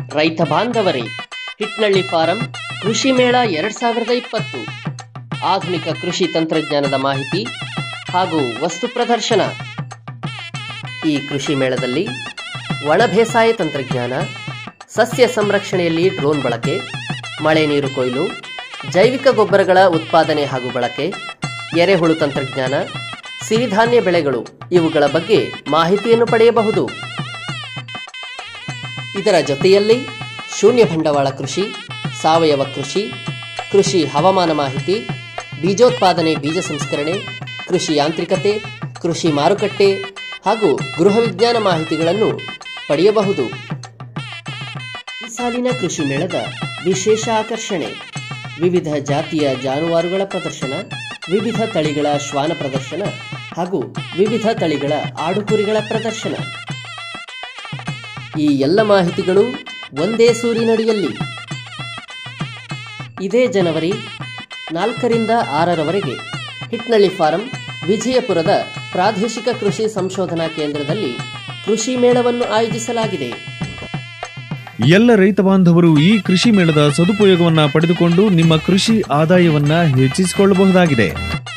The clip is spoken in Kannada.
ರೈತ ಬಾಂಧವರೇ ಹಿಟ್ನಳ್ಳಿ ಫಾರಂ ಕೃಷಿ ಮೇಳ ಎರಡ್ ಸಾವಿರದ ಇಪ್ಪತ್ತು ಆಧುನಿಕ ಕೃಷಿ ತಂತ್ರಜ್ಞಾನದ ಮಾಹಿತಿ ಹಾಗೂ ವಸ್ತು ಪ್ರದರ್ಶನ ಈ ಕೃಷಿ ಮೇಳದಲ್ಲಿ ಒಣ ಬೇಸಾಯ ತಂತ್ರಜ್ಞಾನ ಸಸ್ಯ ಸಂರಕ್ಷಣೆಯಲ್ಲಿ ಡ್ರೋನ್ ಬಳಕೆ ಮಳೆ ನೀರು ಕೊಯ್ಲು ಜೈವಿಕ ಗೊಬ್ಬರಗಳ ಉತ್ಪಾದನೆ ಹಾಗೂ ಬಳಕೆ ಎರೆಹುಳು ತಂತ್ರಜ್ಞಾನ ಸಿರಿಧಾನ್ಯ ಬೆಳೆಗಳು ಇವುಗಳ ಬಗ್ಗೆ ಮಾಹಿತಿಯನ್ನು ಪಡೆಯಬಹುದು ಇದರ ಜೊತೆಯಲ್ಲಿ ಶೂನ್ಯ ಬಂಡವಾಳ ಕೃಷಿ ಸಾವಯವ ಕೃಷಿ ಕೃಷಿ ಹವಾಮಾನ ಮಾಹಿತಿ ಬೀಜೋತ್ಪಾದನೆ ಬೀಜ ಸಂಸ್ಕರಣೆ ಕೃಷಿ ಯಾಂತ್ರಿಕತೆ ಕೃಷಿ ಮಾರುಕಟ್ಟೆ ಹಾಗೂ ಗೃಹ ವಿಜ್ಞಾನ ಮಾಹಿತಿಗಳನ್ನು ಪಡೆಯಬಹುದು ಈ ಸಾಲಿನ ಕೃಷಿ ಮೇಳದ ವಿಶೇಷ ಆಕರ್ಷಣೆ ವಿವಿಧ ಜಾತಿಯ ಜಾನುವಾರುಗಳ ಪ್ರದರ್ಶನ ವಿವಿಧ ತಳಿಗಳ ಶ್ವಾನ ಪ್ರದರ್ಶನ ಹಾಗೂ ವಿವಿಧ ತಳಿಗಳ ಆಡುಕುರಿಗಳ ಪ್ರದರ್ಶನ ಈ ಎಲ್ಲ ಮಾಹಿತಿಗಳು ಒಂದೇ ಸೂರಿನಡಿಯಲ್ಲಿ ಇದೇ ಜನವರಿ ನಾಲ್ಕರಿಂದ ಆರರವರೆಗೆ ಹಿಟ್ನಳ್ಳಿ ಫಾರಂ ವಿಜಯಪುರದ ಪ್ರಾದೇಶಿಕ ಕೃಷಿ ಸಂಶೋಧನಾ ಕೇಂದ್ರದಲ್ಲಿ ಕೃಷಿ ಮೇಳವನ್ನು ಆಯೋಜಿಸಲಾಗಿದೆ ಎಲ್ಲ ರೈತ ಬಾಂಧವರು ಈ ಕೃಷಿ ಮೇಳದ ಸದುಪಯೋಗವನ್ನ ಪಡೆದುಕೊಂಡು ನಿಮ್ಮ ಕೃಷಿ ಆದಾಯವನ್ನ ಹೆಚ್ಚಿಸಿಕೊಳ್ಳಬಹುದಾಗಿದೆ